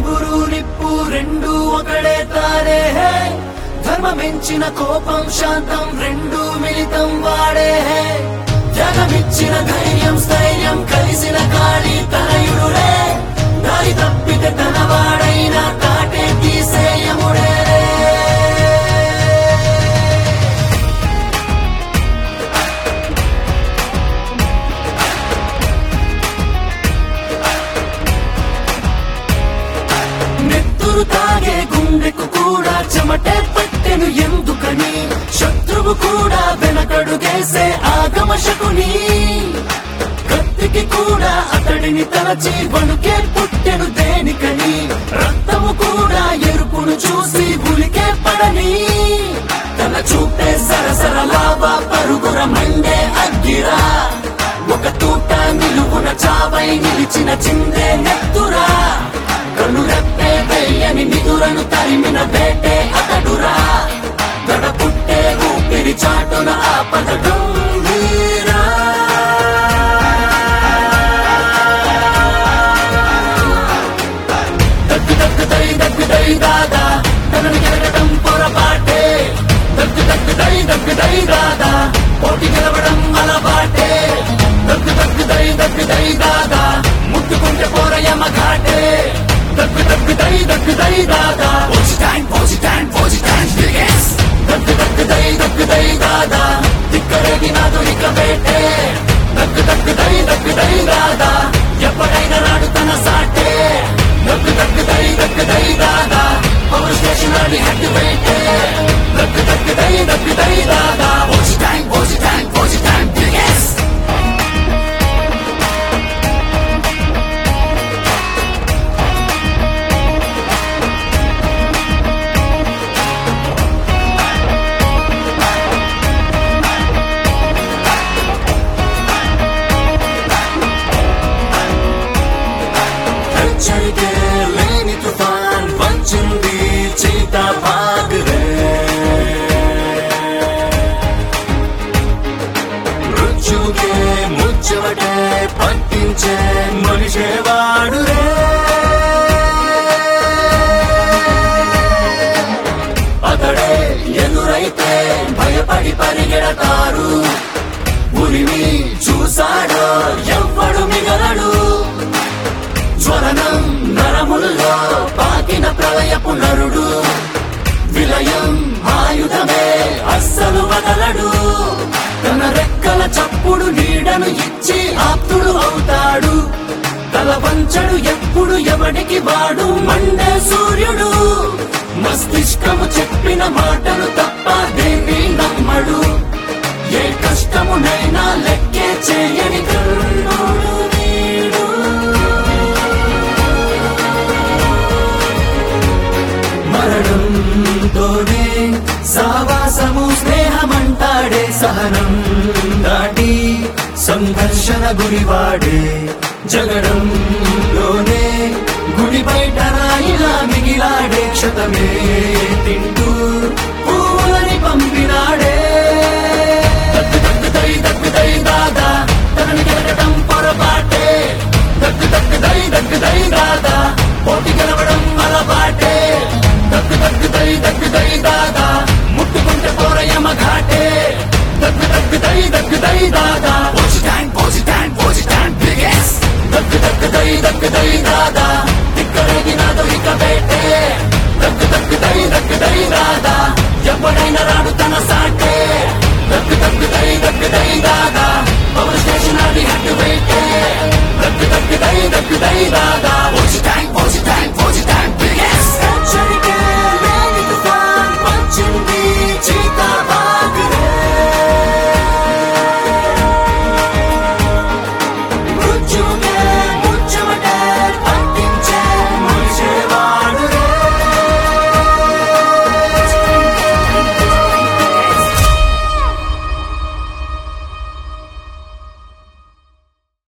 నిగురు నిప్పు రెండు ఒకడే తారే హే ధర్మమించిన కోపం శాంతం రెండు మిళితం వాడే హే జగమిచ్చిన ధైర్యం స్థైర్యం కలిసిన కాళీ తనయుడులే దారి తప్పితే తన వాడైన తాటే తీసేయముడే నెత్తురు తాగే గుండెకు కూడా చెమటే పట్టెను ఎందుకని శత్రువు కూడా వెనకడుగేసే ఆగమ శకుని కత్తికి కూడా అతడిని తలచి వణుకే పుట్టెను దేనికని రక్తము కూడా ఎరుపును చూసి ఉలికే పడని తన చూపే సరసర లావా పరుగుర మండే అగ్గిరా ఒక తూట నిలువున చావై నిలిచిన చిందే నెత్తురా కను రెప్పే వెయ్యని నిదురను తరిమిన వేటే అతడురా గడ పుట్టే ఊపిరి చాటున ఆపద గంభీరా దగ్గు దగ్గు దై దగ్గు దై దాదా తనని గెలగడం పొరపాటే దగ్గు దగ్గు దై దగ్గు దై దాదా పోటీ గెలవడం అలవాటే దగ్గు దగ్గు దై దగ్గు దై దాదా ముట్టుకుంటే పోరయమ ఘాటే దగ్గు దగ్గు దై దగ్గు దై దాదా పోచి టైం పోచి టైం పోచి టైం బిగెస్ దగ్గు దగ్గు దై దగ్గు దై దాదా దిక్కరేగి నాదు ఇక వేటే దగ్గు దగ్గు దై దగ్గు దై దాదా ఎప్పుడైనా రాడు తన సాటే దగ్గు దగ్గు దై దగ్గు దై దాదా పవర్ స్టేషన్ అని హెడ్ వేటే దగ్గు దగ్గు దై దగ్గు దై దాదా పోచి టైం పోచి టైం పోచి టైం బిగెస్ హెచ్చరికే లేని తుఫాన్ వచ్చింది చీత బాగరే మృత్యుకే ముచ్చవటే పట్టించే మనిషే వాడురే అతడే ఎదురైతే భయపడి పరిగెడతారు ఉరిమి చూసాడో ఎవ్వడు మిగలడు జ్వలనం నరముల్లో పాకిన ప్రళయపు నరుడు విలయం ఆయుధమే అస్సలు వదలడు తన రెక్కల చప్పుడు నీడను ఇచ్చి ఆప్తుడు అవుతాడు తల వంచడు ఎప్పుడు ఎవడికి వాడు మండే సూర్యుడు మస్తిష్కము చెప్పిన మాటలు తప్ప దేన్ని నమ్మడు ఏ కష్టమునైనా లెక్కే చేయని కర్ణుడు వీడు మరణంతోనే సావాసము స్నేహమంటాడే సహనం దాటి సంఘర్షణ గురివాడే జగడంలోనే గుడి బయట రాయిలా మిగిలాడే క్షతమే తింటూ